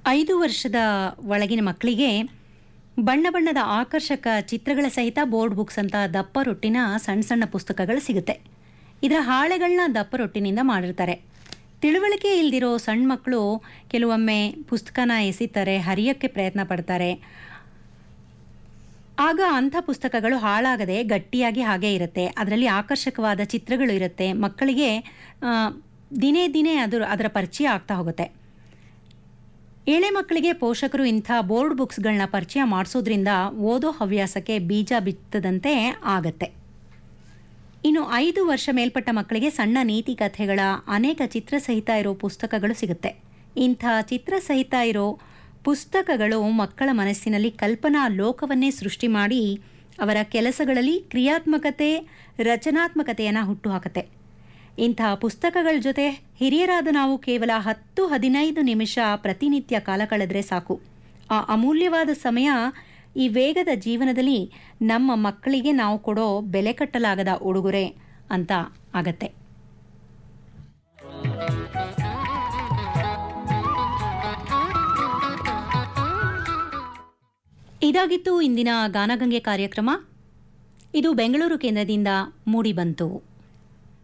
ಐದು ವರ್ಷದ ಒಳಗಿನ ಮಕ್ಕಳಿಗೆ ಬಣ್ಣ ಬಣ್ಣದ ಆಕರ್ಷಕ ಚಿತ್ರಗಳ ಸಹಿತ ಬೋರ್ಡ್ ಬುಕ್ಸ್ ಅಂತ ದಪ್ಪ ರೊಟ್ಟಿನ ಸಣ್ಣ ಸಣ್ಣ ಪುಸ್ತಕಗಳು ಸಿಗುತ್ತೆ ಇದರ ಹಾಳೆಗಳನ್ನ ದಪ್ಪ ರೊಟ್ಟಿನಿಂದ ಮಾಡಿರ್ತಾರೆ ತಿಳುವಳಿಕೆ ಇಲ್ದಿರೋ ಸಣ್ಣ ಮಕ್ಕಳು ಕೆಲವೊಮ್ಮೆ ಪುಸ್ತಕನ ಎಸಿತಾರೆ ಹರಿಯೋಕ್ಕೆ ಪ್ರಯತ್ನ ಪಡ್ತಾರೆ ಆಗ ಅಂಥ ಪುಸ್ತಕಗಳು ಹಾಳಾಗದೆ ಗಟ್ಟಿಯಾಗಿ ಹಾಗೇ ಇರುತ್ತೆ ಅದರಲ್ಲಿ ಆಕರ್ಷಕವಾದ ಚಿತ್ರಗಳು ಇರುತ್ತೆ ಮಕ್ಕಳಿಗೆ ಆ, ದಿನೇ ದಿನೇ ಅದು ಅದರ ಪರಿಚಯ ಆಗ್ತಾ ಹೋಗುತ್ತೆ ಎಳೆ ಮಕ್ಕಳಿಗೆ ಪೋಷಕರು ಇಂಥ ಬೋರ್ಡ್ ಬುಕ್ಸ್ಗಳನ್ನ ಪರಿಚಯ ಮಾಡಿಸೋದ್ರಿಂದ ಓದೋ ಹವ್ಯಾಸಕ್ಕೆ ಬೀಜ ಬಿತ್ತದಂತೆ ಆಗತ್ತೆ ಇನ್ನು ಐದು ವರ್ಷ ಮೇಲ್ಪಟ್ಟ ಮಕ್ಕಳಿಗೆ ಸಣ್ಣ ನೀತಿ ಕಥೆಗಳ ಅನೇಕ ಚಿತ್ರ ಸಹಿತ ಇರೋ ಪುಸ್ತಕಗಳು ಸಿಗುತ್ತೆ ಇಂಥ ಚಿತ್ರ ಸಹಿತ ಇರೋ ಪುಸ್ತಕಗಳು ಮಕ್ಕಳ ಮನಸ್ಸಿನಲ್ಲಿ ಕಲ್ಪನಾ ಲೋಕವನ್ನೇ ಸೃಷ್ಟಿ ಮಾಡಿ ಅವರ ಕೆಲಸಗಳಲ್ಲಿ ಕ್ರಿಯಾತ್ಮಕತೆ ರಚನಾತ್ಮಕತೆಯನ್ನು ಹುಟ್ಟುಹಾಕತ್ತೆ ಇಂತಹ ಪುಸ್ತಕಗಳ ಜೊತೆ ಹಿರಿಯರಾದ ನಾವು ಕೇವಲ ಹತ್ತು ಹದಿನೈದು ನಿಮಿಷ ಪ್ರತಿನಿತ್ಯ ಕಾಲ ಕಳೆದ್ರೆ ಸಾಕು ಆ ಅಮೂಲ್ಯವಾದ ಸಮಯ ಈ ವೇಗದ ಜೀವನದಲ್ಲಿ ನಮ್ಮ ಮಕ್ಕಳಿಗೆ ನಾವು ಕೊಡೋ ಬೆಲೆ ಕಟ್ಟಲಾಗದ ಉಡುಗೊರೆ ಅಂತ ಆಗತ್ತೆ ಇದಾಗಿತ್ತು ಇಂದಿನ ಗಾನಗಂಗೆ ಕಾರ್ಯಕ್ರಮ ಇದು ಬೆಂಗಳೂರು ಕೇಂದ್ರದಿಂದ ಮೂಡಿಬಂತು